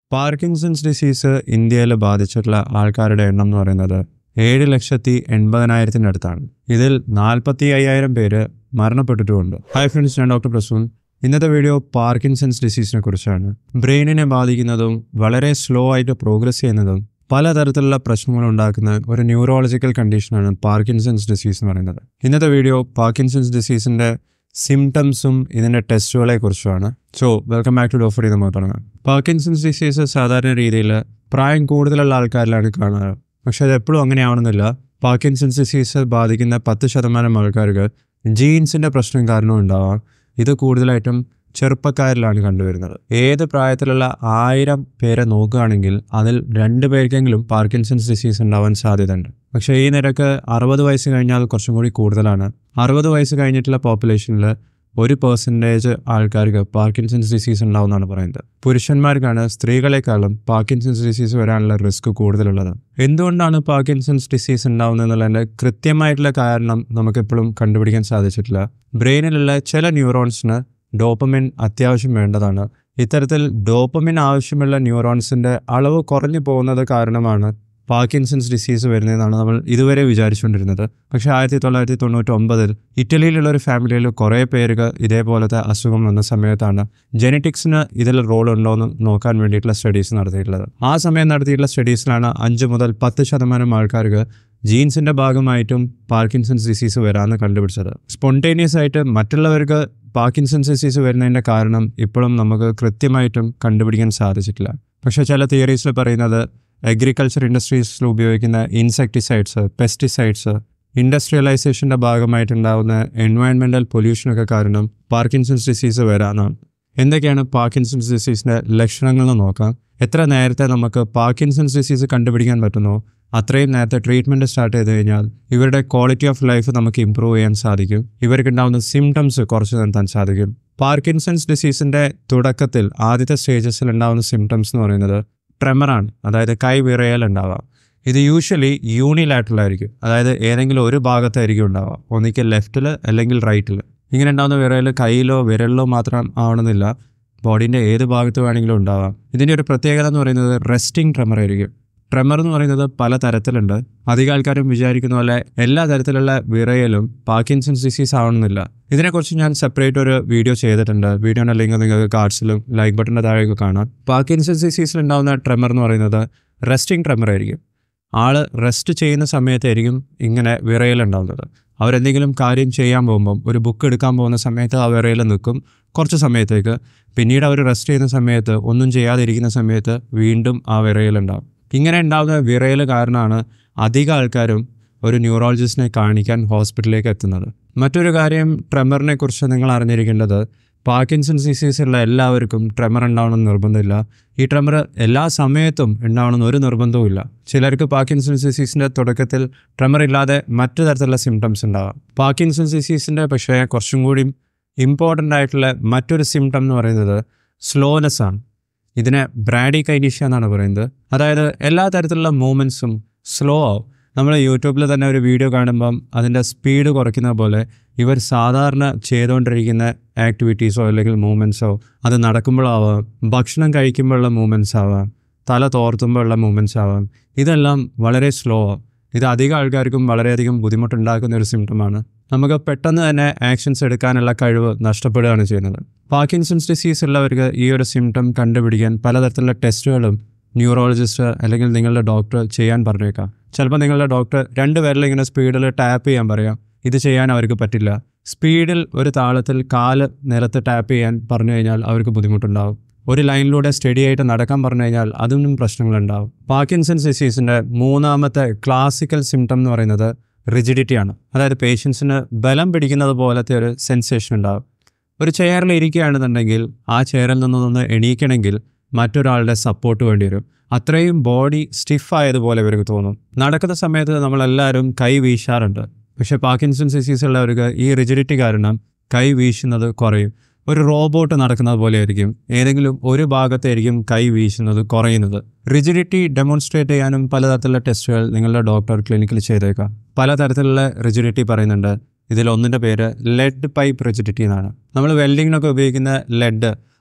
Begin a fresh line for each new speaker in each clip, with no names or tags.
Parkinson's disease ഇന്ത്യയിൽ ബാധിച്ചിട്ടുള്ള ആൾക്കാരുടെ എണ്ണം എന്ന് പറയുന്നത് ഏഴ് ലക്ഷത്തി എൺപതിനായിരത്തിനടുത്താണ് ഇതിൽ നാൽപ്പത്തി അയ്യായിരം പേര് മരണപ്പെട്ടിട്ടുമുണ്ട് ഹായ് ഫ്രണ്ട്സ് ഞാൻ ഡോക്ടർ പ്രസൂൻ ഇന്നത്തെ വീഡിയോ പാർക്കിൻസൺസ് ഡിസീസിനെ കുറിച്ചാണ് ബ്രെയിനിനെ ബാധിക്കുന്നതും വളരെ സ്ലോ ആയിട്ട് പ്രോഗ്രസ് ചെയ്യുന്നതും പലതരത്തിലുള്ള പ്രശ്നങ്ങൾ ഉണ്ടാക്കുന്ന ഒരു ന്യൂറോളജിക്കൽ കണ്ടീഷനാണ് പാർക്കിൻസൺസ് ഡിസീസ് എന്ന് പറയുന്നത് ഇന്നത്തെ വീഡിയോ പാർക്കിൻസൺസ് ഡിസീസിന്റെ സിംറ്റംസും ഇതിന്റെ ടെസ്റ്റുകളെ കുറിച്ചുമാണ് സോ വെൽക്കം ബാക്ക് ടു ഡോഫർ നമുക്ക് തുടങ്ങാം പാർക്കിൻസൺസ് ഡിസീസ് സാധാരണ രീതിയിൽ പ്രായം കൂടുതലുള്ള ആൾക്കാരിലാണ് കാണുന്നത് പക്ഷെ അത് എപ്പോഴും അങ്ങനെയാവണമെന്നില്ല പാർക്കിൻസൺസ് ഡിസീസ് ബാധിക്കുന്ന പത്ത് ശതമാനം ആൾക്കാർക്ക് ജീൻസിന്റെ പ്രശ്നം കാരണം ഉണ്ടാവാം ഇത് കൂടുതലായിട്ടും ചെറുപ്പക്കാരിലാണ് കണ്ടുവരുന്നത് ഏത് പ്രായത്തിലുള്ള ആയിരം പേരെ നോക്കുകയാണെങ്കിൽ അതിൽ രണ്ട് പേർക്കെങ്കിലും പാർക്കിൻസൺസ് ഡിസീസ് ഉണ്ടാവാൻ സാധ്യതയുണ്ട് പക്ഷേ ഈ നിരക്ക് അറുപത് വയസ്സ് കഴിഞ്ഞാൽ കുറച്ചും കൂടി കൂടുതലാണ് അറുപത് വയസ്സ് കഴിഞ്ഞിട്ടുള്ള പോപ്പുലേഷനിൽ ഒരു പെർസെൻറ്റേജ് ആൾക്കാർക്ക് പാർക്കിൻസൺസ് ഡിസീസ് ഉണ്ടാവുമെന്നാണ് പറയുന്നത് പുരുഷന്മാർക്കാണ് സ്ത്രീകളെക്കാളും പാർക്കിൻസൺസ് ഡിസീസ് വരാനുള്ള റിസ്ക് കൂടുതലുള്ളത് എന്തുകൊണ്ടാണ് പാർക്കിൻസൺസ് ഡിസീസ് ഉണ്ടാവുന്നത് എന്നുള്ളതിൻ്റെ കൃത്യമായിട്ടുള്ള കാരണം നമുക്കെപ്പോഴും കണ്ടുപിടിക്കാൻ സാധിച്ചിട്ടില്ല ബ്രെയിനിലുള്ള ചില ന്യൂറോൺസിന് ഡോപ്പമിൻ അത്യാവശ്യം വേണ്ടതാണ് ഇത്തരത്തിൽ ഡോപ്പമിൻ ആവശ്യമുള്ള ന്യൂറോൺസിൻ്റെ അളവ് കുറഞ്ഞു പോകുന്നത് കാരണമാണ് പാർക്കിൻസൺസ് ഡിസീസ് വരുന്നതെന്നാണ് നമ്മൾ ഇതുവരെ വിചാരിച്ചുകൊണ്ടിരുന്നത് പക്ഷേ ആയിരത്തി തൊള്ളായിരത്തി തൊണ്ണൂറ്റി ഒമ്പതിൽ ഇറ്റലിയിലുള്ള ഒരു ഫാമിലിയിൽ കുറേ പേർക്ക് ഇതേപോലത്തെ അസുഖം വന്ന സമയത്താണ് ജെനറ്റിക്സിന് ഇതിൽ റോൾ ഉണ്ടോ എന്ന് നോക്കാൻ വേണ്ടിയിട്ടുള്ള സ്റ്റഡീസ് നടത്തിയിട്ടുള്ളത് ആ സമയം നടത്തിയിട്ടുള്ള സ്റ്റഡീസിലാണ് അഞ്ച് മുതൽ പത്ത് ശതമാനം ആൾക്കാർക്ക് ജീൻസിൻ്റെ ഭാഗമായിട്ടും പാർക്കിൻസൺസ് ഡിസീസ് വരാമെന്ന് കണ്ടുപിടിച്ചത് സ്പോണ്ടേനിയസ് ആയിട്ട് മറ്റുള്ളവർക്ക് പാർക്കിൻസൺസ് ഡിസീസ് വരുന്നതിൻ്റെ കാരണം ഇപ്പോഴും നമുക്ക് കൃത്യമായിട്ടും കണ്ടുപിടിക്കാൻ സാധിച്ചിട്ടില്ല പക്ഷേ ചില തിയറീസിൽ പറയുന്നത് അഗ്രികൾച്ചർ ഇൻഡസ്ട്രീസിൽ ഉപയോഗിക്കുന്ന ഇൻസെക്ടിസൈഡ്സ് പെസ്റ്റിസൈഡ്സ് ഇൻഡസ്ട്രിയലൈസേഷൻ്റെ ഭാഗമായിട്ടുണ്ടാകുന്ന എൻവയൺമെൻറ്റൽ പൊല്യൂഷനൊക്കെ കാരണം പാർക്കിൻസൺസ് ഡിസീസ് വരാമെന്നാണ് എന്തൊക്കെയാണ് പാർക്കിൻസൺസ് ഡിസീസിൻ്റെ ലക്ഷണങ്ങൾ എന്ന് നോക്കാം എത്ര നേരത്തെ നമുക്ക് പാർക്കിൻസൺസ് ഡിസീസ് കണ്ടുപിടിക്കാൻ പറ്റുന്നോ അത്രയും നേരത്തെ ട്രീറ്റ്മെൻറ്റ് സ്റ്റാർട്ട് ചെയ്ത് കഴിഞ്ഞാൽ ഇവരുടെ ക്വാളിറ്റി ഓഫ് ലൈഫ് നമുക്ക് ഇമ്പ്രൂവ് ചെയ്യാൻ സാധിക്കും ഇവർക്കുണ്ടാകുന്ന സിംറ്റംസ് കുറച്ച് നിർത്താൻ സാധിക്കും പാർക്കിൻസൺസ് ഡിസീസിൻ്റെ തുടക്കത്തിൽ ആദ്യത്തെ സ്റ്റേജസിൽ ഉണ്ടാകുന്ന സിംറ്റംസ് എന്ന് പറയുന്നത് ട്രെമറാണ് അതായത് കൈ വിറയൽ ഉണ്ടാവാം ഇത് യൂഷ്വലി യൂണിലാറ്ററൽ ആയിരിക്കും അതായത് ഏതെങ്കിലും ഒരു ഭാഗത്തായിരിക്കും ഉണ്ടാവുക ഒന്നിക്കൽ ലെഫ്റ്റിൽ അല്ലെങ്കിൽ റൈറ്റിൽ ഇങ്ങനെ ഉണ്ടാകുന്ന വിറയൽ കയ്യിലോ വിരലിലോ മാത്രം ആവണമെന്നില്ല ബോഡീൻ്റെ ഏത് ഭാഗത്ത് വേണമെങ്കിലും ഉണ്ടാവാം ഇതിൻ്റെ ഒരു പ്രത്യേകത എന്ന് പറയുന്നത് റെസ്റ്റിംഗ് ട്രെമർ ആയിരിക്കും ട്രെമർ എന്ന് പറയുന്നത് പല തരത്തിലുണ്ട് അധികം ആൾക്കാരും വിചാരിക്കുന്ന പോലെ എല്ലാ തരത്തിലുള്ള വിറയലും പാർക്കിൻസൺസ് ഡിസീസ് ആവണമെന്നില്ല ഇതിനെക്കുറിച്ച് ഞാൻ സെപ്പറേറ്റ് ഒരു വീഡിയോ ചെയ്തിട്ടുണ്ട് വീഡിയോൻ്റെ ലിങ്ക് നിങ്ങൾക്ക് കാർഡ്സിലും ലൈക്ക് ബട്ടൻ്റെ താഴേക്ക് കാണാം പാർക്കിൻസൺസ് ഡിസീസിൽ ഉണ്ടാകുന്ന ട്രെമർ എന്ന് പറയുന്നത് റെസ്റ്റിംഗ് ട്രെമർ ആയിരിക്കും ആള് റെസ്റ്റ് ചെയ്യുന്ന സമയത്തായിരിക്കും ഇങ്ങനെ വിറയലുണ്ടാകുന്നത് അവരെന്തെങ്കിലും കാര്യം ചെയ്യാൻ പോകുമ്പം ഒരു ബുക്ക് എടുക്കാൻ പോകുന്ന സമയത്ത് ആ വിറയൽ നിൽക്കും കുറച്ച് സമയത്തേക്ക് പിന്നീട് അവർ റെസ്റ്റ് ചെയ്യുന്ന സമയത്ത് ഒന്നും ചെയ്യാതിരിക്കുന്ന സമയത്ത് വീണ്ടും ആ വിറയലുണ്ടാകും ഇങ്ങനെ ഉണ്ടാകുന്ന വിറയൽ കാരണമാണ് അധിക ആൾക്കാരും ഒരു ന്യൂറോളജിസ്റ്റിനെ കാണിക്കാൻ ഹോസ്പിറ്റലിലേക്ക് എത്തുന്നത് മറ്റൊരു കാര്യം ട്രെമറിനെ കുറിച്ച് നിങ്ങൾ അറിഞ്ഞിരിക്കേണ്ടത് പാർക്കിൻസൺസ് ഡിസീസ് ഉള്ള എല്ലാവർക്കും ട്രെമർ ഉണ്ടാവണമെന്ന് നിർബന്ധമില്ല ഈ ട്രെമർ എല്ലാ സമയത്തും ഉണ്ടാവണമെന്ന് ഒരു നിർബന്ധവും ഇല്ല ചിലർക്ക് പാർക്കിൻസൺസ് ഡിസീസിൻ്റെ തുടക്കത്തിൽ ട്രെമർ ഇല്ലാതെ മറ്റു തരത്തിലുള്ള സിംറ്റംസ് ഉണ്ടാവാം പാർക്കിൻസൺസ് ഡിസീസിൻ്റെ പക്ഷേ കുറച്ചും കൂടി ഇമ്പോർട്ടൻ്റ് ആയിട്ടുള്ള മറ്റൊരു സിംറ്റം എന്ന് പറയുന്നത് സ്ലോനെസ് ആണ് ഇതിനെ ബ്രാഡി കൈനീഷ്യ എന്നാണ് പറയുന്നത് അതായത് എല്ലാ തരത്തിലുള്ള മൂവ്മെൻറ്റ്സും സ്ലോ ആവും നമ്മൾ യൂട്യൂബിൽ തന്നെ ഒരു വീഡിയോ കാണുമ്പം അതിൻ്റെ സ്പീഡ് കുറയ്ക്കുന്ന പോലെ ഇവർ സാധാരണ ചെയ്തുകൊണ്ടിരിക്കുന്ന ആക്ടിവിറ്റീസോ അല്ലെങ്കിൽ മൂവ്മെൻറ്റ്സോ അത് നടക്കുമ്പോഴാവാം ഭക്ഷണം കഴിക്കുമ്പോഴുള്ള മൂവ്മെൻറ്റ്സ് ആവാം തല തോർത്തുമ്പോഴുള്ള മൂവ്മെൻറ്റ്സ് ആവാം ഇതെല്ലാം വളരെ സ്ലോ ആവും ഇത് അധികം ആൾക്കാർക്കും വളരെയധികം ബുദ്ധിമുട്ടുണ്ടാക്കുന്ന ഒരു സിംറ്റമാണ് നമുക്ക് പെട്ടെന്ന് തന്നെ ആക്ഷൻസ് എടുക്കാനുള്ള കഴിവ് നഷ്ടപ്പെടുകയാണ് ചെയ്യുന്നത് പാർക്കിൻസൺസ് ഡിസീസ് ഉള്ളവർക്ക് ഈ ഒരു സിംറ്റം കണ്ടുപിടിക്കാൻ പലതരത്തിലുള്ള ടെസ്റ്റുകളും ന്യൂറോളജിസ്റ്റ് അല്ലെങ്കിൽ നിങ്ങളുടെ ഡോക്ടർ ചെയ്യാൻ പറഞ്ഞേക്കാം ചിലപ്പോൾ നിങ്ങളുടെ ഡോക്ടർ രണ്ട് പേരിൽ ഇങ്ങനെ സ്പീഡിൽ ടാപ്പ് ചെയ്യാൻ പറയാം ഇത് ചെയ്യാൻ അവർക്ക് പറ്റില്ല സ്പീഡിൽ ഒരു താളത്തിൽ കാല് നിലത്ത് ടാപ്പ് ചെയ്യാൻ പറഞ്ഞു കഴിഞ്ഞാൽ അവർക്ക് ബുദ്ധിമുട്ടുണ്ടാവും ഒരു ലൈനിലൂടെ സ്റ്റഡി ആയിട്ട് നടക്കാൻ പറഞ്ഞു കഴിഞ്ഞാൽ അതിനും പ്രശ്നങ്ങളുണ്ടാവും പാർക്കിൻസൺസ് ഡിസീസിൻ്റെ മൂന്നാമത്തെ ക്ലാസിക്കൽ സിംറ്റം എന്ന് പറയുന്നത് റിജിഡിറ്റിയാണ് അതായത് പേഷ്യൻസിന് ബലം പിടിക്കുന്നത് പോലത്തെ ഒരു സെൻസേഷൻ ഉണ്ടാവും ഒരു ചെയറിൽ ഇരിക്കുകയാണെന്നുണ്ടെങ്കിൽ ആ ചെയറിൽ നിന്നൊന്ന് എണീക്കണമെങ്കിൽ മറ്റൊരാളുടെ സപ്പോർട്ട് വേണ്ടി വരും അത്രയും ബോഡി സ്റ്റിഫ് ആയതുപോലെ ഇവർക്ക് തോന്നും നടക്കുന്ന സമയത്ത് നമ്മളെല്ലാവരും കൈ വീശാറുണ്ട് പക്ഷേ പാർക്കിൻസൺസ് ഡിസീസ് ഉള്ളവർക്ക് ഈ റിജിഡിറ്റി കാരണം കൈ വീശുന്നത് കുറയും ഒരു റോബോട്ട് നടക്കുന്നത് പോലെ ആയിരിക്കും ഏതെങ്കിലും ഒരു ഭാഗത്തായിരിക്കും കൈ വീശുന്നത് കുറയുന്നത് റിജിഡിറ്റി ഡെമോൺസ്ട്രേറ്റ് ചെയ്യാനും പലതരത്തിലുള്ള ടെസ്റ്റുകൾ നിങ്ങളുടെ ഡോക്ടർ ക്ലിനിക്കിൽ ചെയ്തേക്കാം പലതരത്തിലുള്ള റിജിഡിറ്റി പറയുന്നുണ്ട് ഇതിൽ ഒന്നിൻ്റെ പേര് ലെഡ് പൈപ്പ് റിജിഡിറ്റി എന്നാണ് നമ്മൾ വെൽഡിങ്ങിനൊക്കെ ഉപയോഗിക്കുന്ന ലെഡ്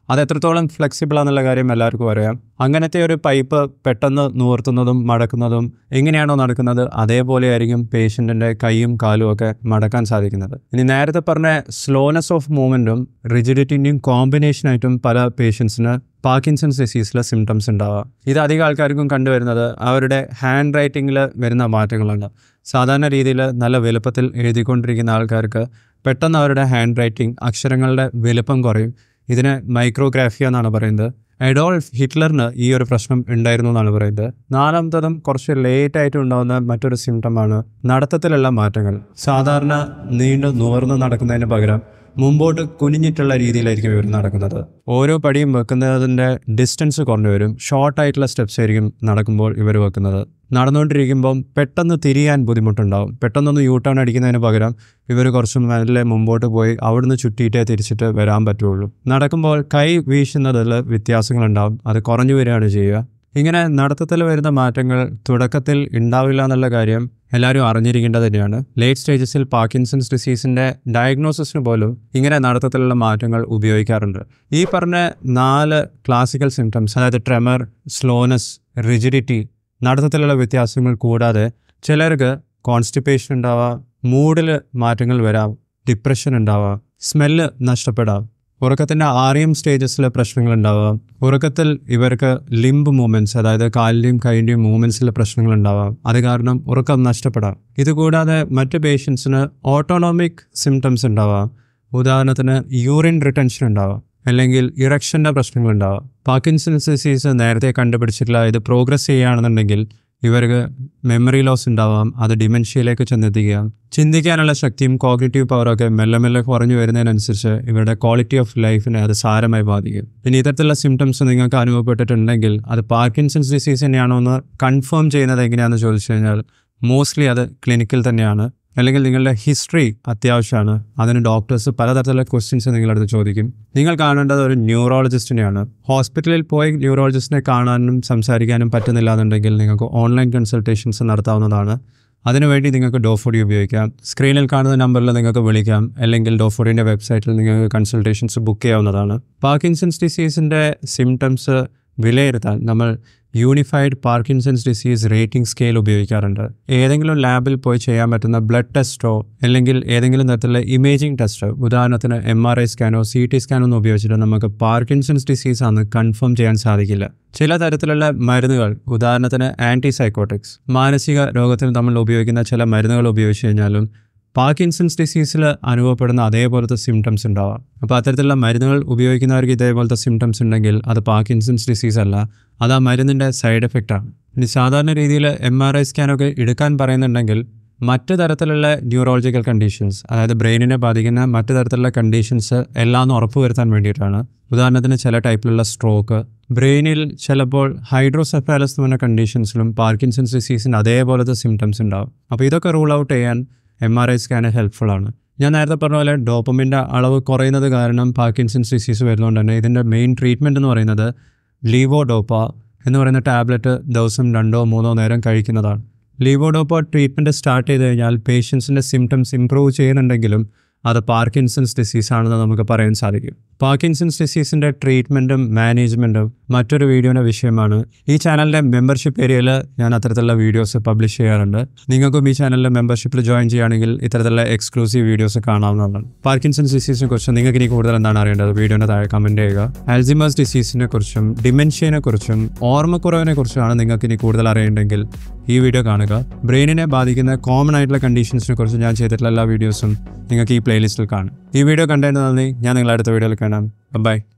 അത് എത്രത്തോളം ഫ്ലെക്സിബിൾ ആണെന്നുള്ള കാര്യം എല്ലാവർക്കും അറിയാം അങ്ങനത്തെ ഒരു പൈപ്പ് പെട്ടെന്ന് നൂർത്തുന്നതും മടക്കുന്നതും എങ്ങനെയാണോ നടക്കുന്നത് അതേപോലെ ആയിരിക്കും പേഷ്യൻറ്റിൻ്റെ കൈയും കാലും ഒക്കെ മടക്കാൻ സാധിക്കുന്നത് ഇനി നേരത്തെ പറഞ്ഞ സ്ലോനെസ് ഓഫ് മൂവ്മെൻറ്റും റിജിഡിറ്റിൻ്റെയും കോമ്പിനേഷനായിട്ടും പല പേഷ്യൻസിന് പാർക്കിൻസൺസ് ഡിസീസിലെ സിംറ്റംസ് ഉണ്ടാവുക ഇത് അധികം ആൾക്കാർക്കും കണ്ടുവരുന്നത് അവരുടെ ഹാൻഡ് റൈറ്റിങ്ങിൽ വരുന്ന മാറ്റങ്ങളുണ്ട് സാധാരണ രീതിയിൽ നല്ല വലുപ്പത്തിൽ എഴുതിക്കൊണ്ടിരിക്കുന്ന ആൾക്കാർക്ക് പെട്ടെന്ന് അവരുടെ ഹാൻഡ് റൈറ്റിംഗ് അക്ഷരങ്ങളുടെ വലുപ്പം കുറയും ഇതിന് മൈക്രോഗ്രാഫിയ എന്നാണ് പറയുന്നത് എഡോൾഫ് ഹിറ്റ്ലറിന് ഈ ഒരു പ്രശ്നം ഉണ്ടായിരുന്നു എന്നാണ് പറയുന്നത് നാലാമത്തതും കുറച്ച് ലേറ്റ് ആയിട്ട് ഉണ്ടാകുന്ന മറ്റൊരു സിംറ്റമാണ് നടത്തത്തിലുള്ള മാറ്റങ്ങൾ സാധാരണ നീണ്ടു nuവർന്ന് നടക്കുന്നതിന് പകരം മുമ്പോട്ട് കുനിഞ്ഞിട്ടുള്ള രീതിയിലായിരിക്കും ഇവർ നടക്കുന്നത് ഓരോ പടിയും വെക്കുന്നതിൻ്റെ ഡിസ്റ്റൻസ് കുറഞ്ഞു വരും ഷോർട്ട് ആയിട്ടുള്ള സ്റ്റെപ്സ് ആയിരിക്കും നടക്കുമ്പോൾ ഇവർ വെക്കുന്നത് നടന്നുകൊണ്ടിരിക്കുമ്പം പെട്ടെന്ന് തിരിയാൻ ബുദ്ധിമുട്ടുണ്ടാവും പെട്ടെന്നൊന്ന് യൂ ടേൺ അടിക്കുന്നതിന് പകരം ഇവർ കുറച്ച് മെല്ലെ മുമ്പോട്ട് പോയി അവിടുന്ന് ചുറ്റിയിട്ടേ തിരിച്ചിട്ട് വരാൻ പറ്റുള്ളൂ നടക്കുമ്പോൾ കൈ വീശുന്നതിൽ വ്യത്യാസങ്ങളുണ്ടാവും അത് കുറഞ്ഞു വരികയാണ് ചെയ്യുക ഇങ്ങനെ നടത്തത്തിൽ വരുന്ന മാറ്റങ്ങൾ തുടക്കത്തിൽ ഉണ്ടാവില്ല എന്നുള്ള കാര്യം എല്ലാവരും അറിഞ്ഞിരിക്കേണ്ടത് തന്നെയാണ് ലേറ്റ് സ്റ്റേജസിൽ പാർക്കിൻസൺസ് ഡിസീസിൻ്റെ ഡയഗ്നോസിസിന് പോലും ഇങ്ങനെ നടത്തത്തിലുള്ള മാറ്റങ്ങൾ ഉപയോഗിക്കാറുണ്ട് ഈ പറഞ്ഞ നാല് ക്ലാസിക്കൽ സിംറ്റംസ് അതായത് ട്രെമർ സ്ലോനെസ് റിജിഡിറ്റി നടത്തത്തിലുള്ള വ്യത്യാസങ്ങൾ കൂടാതെ ചിലർക്ക് കോൺസ്റ്റിപ്പേഷൻ ഉണ്ടാവാം മൂഡിൽ മാറ്റങ്ങൾ വരാം ഡിപ്രഷൻ ഉണ്ടാവാം സ്മെല്ല് നഷ്ടപ്പെടാം ഉറക്കത്തിൻ്റെ ആറിയം സ്റ്റേജസിൽ പ്രശ്നങ്ങൾ ഉണ്ടാവാം ഉറക്കത്തിൽ ഇവർക്ക് ലിംബ് മൂവ്മെൻറ്റ്സ് അതായത് കാലിൻ്റെയും കൈൻ്റെയും മൂവ്മെൻറ്റ്സിലെ പ്രശ്നങ്ങൾ ഉണ്ടാവാം അത് കാരണം ഉറക്കം നഷ്ടപ്പെടാം ഇതുകൂടാതെ മറ്റ് പേഷ്യൻസിന് ഓട്ടോണോമിക് സിംറ്റംസ് ഉണ്ടാവാം ഉദാഹരണത്തിന് യൂറിൻ റിട്ടൻഷൻ ഉണ്ടാവാം അല്ലെങ്കിൽ ഇറക്ഷൻ്റെ പ്രശ്നങ്ങൾ ഉണ്ടാവാം പാർക്കിൻസൺസ് ഡിസീസ് നേരത്തെ കണ്ടുപിടിച്ചിട്ടില്ല ഇത് പ്രോഗ്രസ് ചെയ്യുകയാണെന്നുണ്ടെങ്കിൽ ഇവർക്ക് മെമ്മറി ലോസ് ഉണ്ടാവാം അത് ഡിമെൻഷ്യയിലേക്ക് ചെന്നെത്തിക്കുക ചിന്തിക്കാനുള്ള ശക്തിയും കോഗ്നിറ്റീവ് പവറൊക്കെ മെല്ലെ മെല്ലെ കുറഞ്ഞു വരുന്നതിനനുസരിച്ച് ഇവരുടെ ക്വാളിറ്റി ഓഫ് ലൈഫിനെ അത് സാരമായി ബാധിക്കും പിന്നെ ഇത്തരത്തിലുള്ള സിംറ്റംസ് നിങ്ങൾക്ക് അനുഭവപ്പെട്ടിട്ടുണ്ടെങ്കിൽ അത് പാർക്കിൻസൺസ് ഡിസീസ് തന്നെയാണോ എന്ന് കൺഫേം ചെയ്യുന്നത് എങ്ങനെയാണെന്ന് ചോദിച്ചു കഴിഞ്ഞാൽ മോസ്റ്റ്ലി അത് ക്ലിനിക്കിൽ തന്നെയാണ് അല്ലെങ്കിൽ നിങ്ങളുടെ ഹിസ്റ്ററി അത്യാവശ്യമാണ് അതിന് ഡോക്ടേഴ്സ് പലതരത്തിലുള്ള ക്വസ്റ്റ്യൻസ് നിങ്ങളടുത്ത് ചോദിക്കും നിങ്ങൾ കാണേണ്ടത് ഒരു ന്യൂറോളജിസ്റ്റിനെയാണ് ഹോസ്പിറ്റലിൽ പോയി ന്യൂറോളജിസ്റ്റിനെ കാണാനും സംസാരിക്കാനും പറ്റുന്നില്ല എന്നുണ്ടെങ്കിൽ നിങ്ങൾക്ക് ഓൺലൈൻ കൺസൾട്ടേഷൻസ് നടത്താവുന്നതാണ് അതിനുവേണ്ടി നിങ്ങൾക്ക് ഡോഫോഡി ഉപയോഗിക്കാം സ്ക്രീനിൽ കാണുന്ന നമ്പറിൽ നിങ്ങൾക്ക് വിളിക്കാം അല്ലെങ്കിൽ ഡോഫോഡിൻ്റെ വെബ്സൈറ്റിൽ നിങ്ങൾക്ക് കൺസൾട്ടേഷൻസ് ബുക്ക് ചെയ്യാവുന്നതാണ് പാർക്കിൻസൺസ് ഡിസീസിൻ്റെ സിംറ്റംസ് വിലയിരുത്താൻ നമ്മൾ unified Parkinson's disease rating scale ഉപയോഗിക്കാറുണ്ട് ഏതെങ്കിലും ലാബിൽ പോയി ചെയ്യാൻ പറ്റുന്ന ബ്ലഡ് ടെസ്റ്റോ അല്ലെങ്കിൽ ഏതെങ്കിലും തരത്തിലുള്ള ഇമേജിംഗ് ടെസ്റ്റോ ഉദാഹരണത്തിന് എം ആർ ഐ സ്കാനോ സി ടി സ്കാനോ ഒന്നും ഉപയോഗിച്ചിട്ട് നമുക്ക് പാർക്കിൻസൺസ് ഡിസീസ് ആണെന്ന് കൺഫേം ചെയ്യാൻ സാധിക്കില്ല ചില തരത്തിലുള്ള മരുന്നുകൾ ഉദാഹരണത്തിന് ആൻറ്റിസൈക്കോട്ടിക്സ് മാനസിക രോഗത്തിന് നമ്മൾ ഉപയോഗിക്കുന്ന ചില മരുന്നുകൾ ഉപയോഗിച്ച് കഴിഞ്ഞാലും പാർക്കിൻസൺസ് ഡിസീസിൽ അനുഭവപ്പെടുന്ന അതേപോലത്തെ സിംറ്റംസ് ഉണ്ടാവാം അപ്പോൾ അത്തരത്തിലുള്ള മരുന്നുകൾ ഉപയോഗിക്കുന്നവർക്ക് ഇതേപോലത്തെ സിംറ്റംസ് ഉണ്ടെങ്കിൽ അത് പാർക്കിൻസൺസ് ഡിസീസ് അല്ല അത് ആ മരുന്നിൻ്റെ സൈഡ് എഫക്റ്റാണ് ഇനി സാധാരണ രീതിയിൽ എം ആർ ഐ സ്കാനൊക്കെ എടുക്കാൻ പറയുന്നുണ്ടെങ്കിൽ മറ്റ് തരത്തിലുള്ള ന്യൂറോളജിക്കൽ കണ്ടീഷൻസ് അതായത് ബ്രെയിനിനെ ബാധിക്കുന്ന മറ്റ് തരത്തിലുള്ള കണ്ടീഷൻസ് എല്ലാം ഉറപ്പുവരുത്താൻ വേണ്ടിയിട്ടാണ് ഉദാഹരണത്തിന് ചില ടൈപ്പിലുള്ള സ്ട്രോക്ക് ബ്രെയിനിൽ ചിലപ്പോൾ ഹൈഡ്രോസെഫാലസ് എന്ന് പറഞ്ഞ കണ്ടീഷൻസിലും പാർക്കിൻസൺസ് ഡിസീസിന് അതേപോലത്തെ സിംറ്റംസ് ഉണ്ടാവും അപ്പോൾ ഇതൊക്കെ റൂൾ ഔട്ട് ചെയ്യാൻ M R I scan helpful ആണ് ഞാൻ നേരത്തെ പറഞ്ഞ പോലെ ഡോപ്പമിൻ്റെ അളവ് കുറയുന്നത് കാരണം പാർക്കിൻസൺസ് ഡിസീസ് വരുന്നതുകൊണ്ട് തന്നെ ഇതിൻ്റെ മെയിൻ ട്രീറ്റ്മെൻറ്റ് എന്ന് പറയുന്നത് ലീവോഡോപ്പ എന്ന് പറയുന്ന ടാബ്ലറ്റ് ദിവസം രണ്ടോ മൂന്നോ നേരം കഴിക്കുന്നതാണ് ലീവോഡോപ്പ ട്രീറ്റ്മെൻറ്റ് സ്റ്റാർട്ട് ചെയ്ത് കഴിഞ്ഞാൽ പേഷ്യൻസിൻ്റെ സിംറ്റംസ് ഇമ്പ്രൂവ് ചെയ്യുന്നുണ്ടെങ്കിലും അത് പാർക്കിൻസൺസ് ഡിസീസ് ആണെന്ന് നമുക്ക് പറയാൻ സാധിക്കും പാർക്കിൻസൺസ് ഡിസീസിൻ്റെ ട്രീറ്റ്മെൻറ്റും മാനേജ്മെൻറ്റും മറ്റൊരു വീഡിയോയുടെ വിഷയമാണ് ഈ ചാനലിൻ്റെ മെമ്പർഷിപ്പ് ഏരിയയിൽ ഞാൻ അത്തരത്തിലുള്ള വീഡിയോസ് പബ്ലിഷ് ചെയ്യാറുണ്ട് നിങ്ങൾക്കും ഈ ചാനലിലെ മെമ്പർഷിപ്പിൽ ജോയിൻ ചെയ്യുകയാണെങ്കിൽ ഇത്തരത്തിലുള്ള എക്സ്ക്ലൂസീവ് വീഡിയോസ് കാണാവുന്നതാണ് പാർക്കിൻസൺസ് ഡിസീസിനെ കുറിച്ച് നിങ്ങൾക്ക് ഇനി കൂടുതൽ എന്താണ് അറിയേണ്ടത് വീഡിയോയുടെ താഴെ കമൻറ്റ് ചെയ്യുക ആൽസിമേഴ്സ് ഡിസീസിനെ കുറിച്ചും ഡിമെൻഷ്യനെ കുറിച്ചും ഓർമ്മക്കുറവിനെ കുറിച്ചുമാണ് നിങ്ങൾക്ക് ഇനി കൂടുതൽ അറിയേണ്ടെങ്കിൽ ഈ വീഡിയോ കാണുക ബ്രെയിനിനെ ബാധിക്കുന്ന കോമൺ ആയിട്ടുള്ള കണ്ടീഷൻസിനെ കുറിച്ച് ഞാൻ ചെയ്തിട്ടുള്ള എല്ലാ വീഡിയോസും നിങ്ങൾക്ക് ഈ പ്ലേലിസ്റ്റിൽ കാണും ഈ വീഡിയോ കണ്ടതിന് നന്ദി ഞാൻ നിങ്ങളെ അടുത്ത വീഡിയോയിൽ കാണാം ബൈ